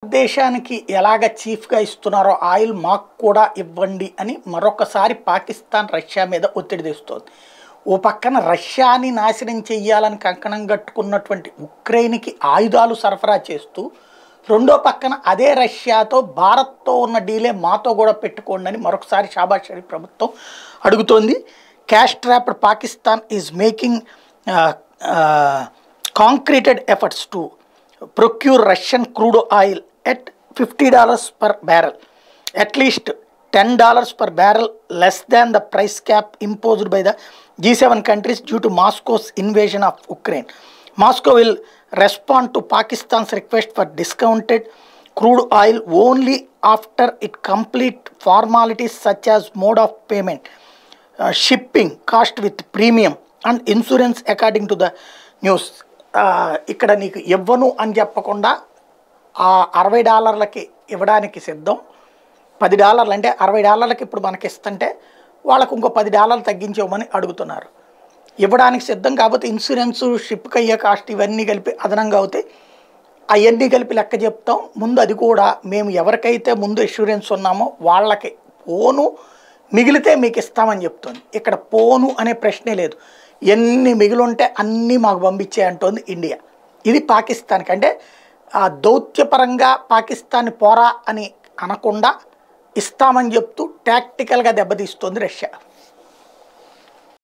భారతదేశానికి ఎలాగ చీఫ్గా ఇస్తున్నారో ఆయిల్ మాకు కూడా ఇవ్వండి అని మరొకసారి పాకిస్తాన్ రష్యా మీద ఒత్తిడి తెస్తోంది ఓ పక్కన రష్యాని నాశనం చెయ్యాలని కంకణం కట్టుకున్నటువంటి ఉక్రెయిన్కి ఆయుధాలు సరఫరా చేస్తూ రెండో పక్కన అదే రష్యాతో భారత్తో ఉన్న డీలే మాతో కూడా పెట్టుకోండి అని మరొకసారి షాబాజ్ షరీఫ్ ప్రభుత్వం అడుగుతోంది cash trapped Pakistan is making concreted efforts to procure Russian crude oil at fifty dollars per barrel at least ten dollars per barrel less than the price cap imposed by the G seven countries due to Moscow's invasion of Ukraine Moscow will respond to Pakistan's request for discounted crude oil only after it complete formalities such as mode of payment shipping cost with premium and insurance according to the news ఇక్కడ నీకు ఇవ్వను అని చెప్పకుండా ఆ అరవై డాలర్లకి ఇవ్వడానికి సిద్ధం పది డాలర్లు అంటే అరవై డాలర్లకి ఇప్పుడు మనకి ఇస్తుంటే వాళ్ళకు ఇంకో పది డాలర్లు తగ్గించమని అడుగుతున్నారు ఇవ్వడానికి సిద్ధం కాకపోతే ఇన్సూరెన్స్ షిప్కి అయ్యే కాస్ట్ ఇవన్నీ కలిపి అదనంగా అవుతాయి అవన్నీ కలిపి లెక్క చెప్తాం ముందు అది కూడా మేము ఎవరికైతే ముందు ఇన్సూరెన్స్ ఉన్నామో వాళ్ళకి పోను మిగిలితే మీకు ఇస్తామని చెప్తుంది ఇక్కడ పోను అనే ప్రశ్నే లేదు ఎన్ని మిగిలుంటే అన్నీ మాకు పంపించే అంటోంది ఇండియా ఇది పాకిస్తాన్కి అంటే ఆ దౌత్యపరంగా పాకిస్తాన్ పోరా అని అనకుండా ఇస్తామని చెప్తూ టాక్టికల్గా దెబ్బతీస్తుంది రష్యా